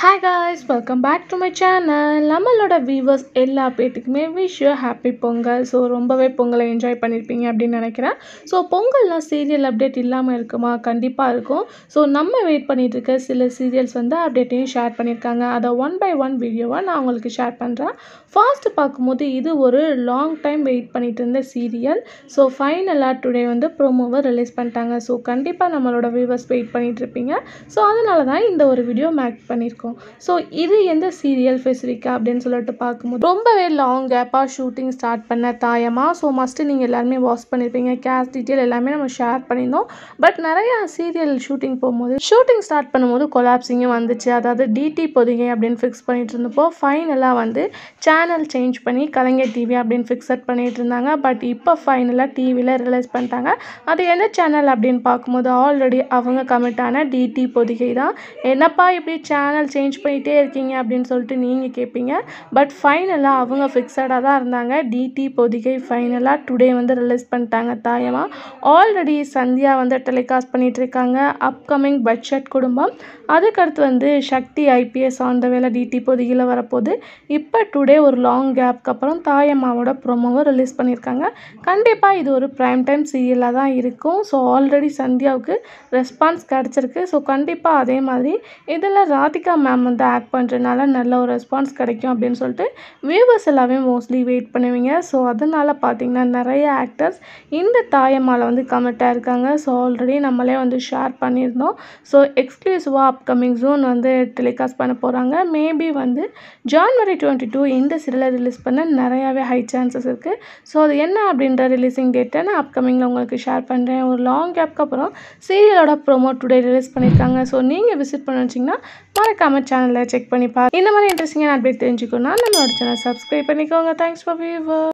hi guys welcome back to my channel நம்மளோட viewers எல்லா பேத்துக்குமே wish you happy Pongal so ரொம்பவே பொங்கலை என்ஜாய் பண்ணியிருப்பீங்க அப்படின்னு நினைக்கிறேன் ஸோ பொங்கல்லாம் சீரியல் அப்டேட் இல்லாமல் இருக்குமா கண்டிப்பாக இருக்கும் ஸோ நம்ம வெயிட் பண்ணிட்டு இருக்க சில சீரியல்ஸ் வந்து அப்டேட்டையும் ஷேர் பண்ணியிருக்காங்க அதை ஒன் பை ஒன் வீடியோவாக நான் உங்களுக்கு ஷேர் பண்ணுறேன் ஃபாஸ்ட் பார்க்கும்போது இது ஒரு லாங் டைம் வெயிட் பண்ணிட்டு இருந்த சீரியல் ஸோ ஃபைனலாக டுடே வந்து ப்ரோமோவை ரிலீஸ் பண்ணிட்டாங்க ஸோ கண்டிப்பாக நம்மளோட வியூவர்ஸ் வெயிட் பண்ணிட்டு இருப்பீங்க ஸோ அதனால தான் இந்த ஒரு வீடியோ மேக் பண்ணியிருக்கோம் ஸோ இது எந்த சீரியல் ஸ்பெசிஃபிக்காக அப்படின்னு சொல்லிட்டு பார்க்கும்போது ரொம்பவே லாங் கேப்பாக ஷூட்டிங் ஸ்டார்ட் பண்ண தாயமா ஸோ மஸ்ட்டு நீங்கள் எல்லாருமே வாட்ச் பண்ணியிருப்பீங்க கேஸ் டீட்டெயில் எல்லாமே நம்ம ஷேர் பண்ணியிருந்தோம் பட் நிறையா சீரியல் ஷூட்டிங் போகும்போது ஷூட்டிங் ஸ்டார்ட் பண்ணும்போது கொலாப்ஸிங்கும் வந்துச்சு அதாவது டிடி பொதிகை அப்படின்னு ஃபிக்ஸ் பண்ணிட்டு இருந்தப்போ ஃபைனலாக வந்து சேனல் சேஞ்ச் பண்ணி கலைஞர் டிவி அப்படின்னு ஃபிக்ஸட் பண்ணிட்டு இருந்தாங்க பட் இப்போ ஃபைனலாக டிவியில் ரிலீஸ் பண்ணிட்டாங்க அது எந்த சேனல் அப்படின்னு பார்க்கும்போது ஆல்ரெடி அவங்க கமிட்டான டிடி பொதிகை தான் என்னப்பா இப்படி சேனல் சேஞ்ச் பண்ணிகிட்டே இருக்கீங்க அப்படின்னு சொல்லிட்டு நீங்கள் கேட்பீங்க பட் ஃபைனலாக அவங்க ஃபிக்ஸடாக தான் இருந்தாங்க டிடி பொதிகை ஃபைனலாக டுடே வந்து ரிலீஸ் பண்ணிட்டாங்க தாயமாக ஆல்ரெடி சந்தியா வந்து டெலிகாஸ்ட் பண்ணிகிட்டு இருக்காங்க அப்கமிங் பட்ஜெட் குடும்பம் அதுக்கடுத்து வந்து சக்தி ஐபிஎஸ் ஆந்த வேலை டிடி பொதிகையில் வரப்போகுது இப்போ டுடே ஒரு லாங் கேப்க்கு அப்புறம் தாயம்மாவோட ப்ரொமோவை ரிலீஸ் பண்ணியிருக்காங்க கண்டிப்பாக இது ஒரு ப்ரைம் டைம் சீரியலாக தான் இருக்கும் ஸோ ஆல்ரெடி சந்தியாவுக்கு ரெஸ்பான்ஸ் கிடச்சிருக்கு ஸோ கண்டிப்பாக அதே மாதிரி இதில் ராதிகா மேம் வந்து ஆக்ட் பண்ணுறதுனால நல்ல ஒரு ரெஸ்பான்ஸ் கிடைக்கும் அப்படின்னு சொல்லிட்டு வியூவர்ஸ் எல்லாமே மோஸ்ட்லி வெயிட் பண்ணுவீங்க ஸோ அதனால் பார்த்தீங்கன்னா நிறைய ஆக்டர்ஸ் இந்த தாயம்மாவில் வந்து கமெண்ட்டாக இருக்காங்க ஸோ ஆல்ரெடி நம்மளே வந்து ஷேர் பண்ணியிருந்தோம் ஸோ எக்ஸ்க்ளூசிவாக அப்கமிங் ஜூன் வந்து டெலிகாஸ்ட் பண்ண போகிறாங்க மேபி வந்து ஜான்வரி டுவெண்ட்டி டூ இந்த சீரியலை ரிலீஸ் பண்ண நிறையாவே ஹை சான்சஸ் இருக்குது ஸோ அது என்ன அப்படின்ற ரிலீஸிங் டேட்டை நான் அப்கமிங்கில் உங்களுக்கு ஷேர் பண்ணுறேன் ஒரு லாங் கேப்க்கு அப்புறம் சீரியலோட ப்ரோமோ டுடே ரிலீஸ் பண்ணியிருக்காங்க ஸோ நீங்கள் விசிட் பண்ண வச்சிங்கன்னா மறக்காமல் சேனலை செக் பண்ணி பாருங்க இந்த மாதிரி இன்ட்ரெஸ்டிங்கான அப்டேட் தெரிஞ்சுக்கணும்னா நம்மளோட சேனல் சப்ஸ்கிரைப் பண்ணிக்கோங்க தேங்க்ஸ் ஃபார் வியூவர்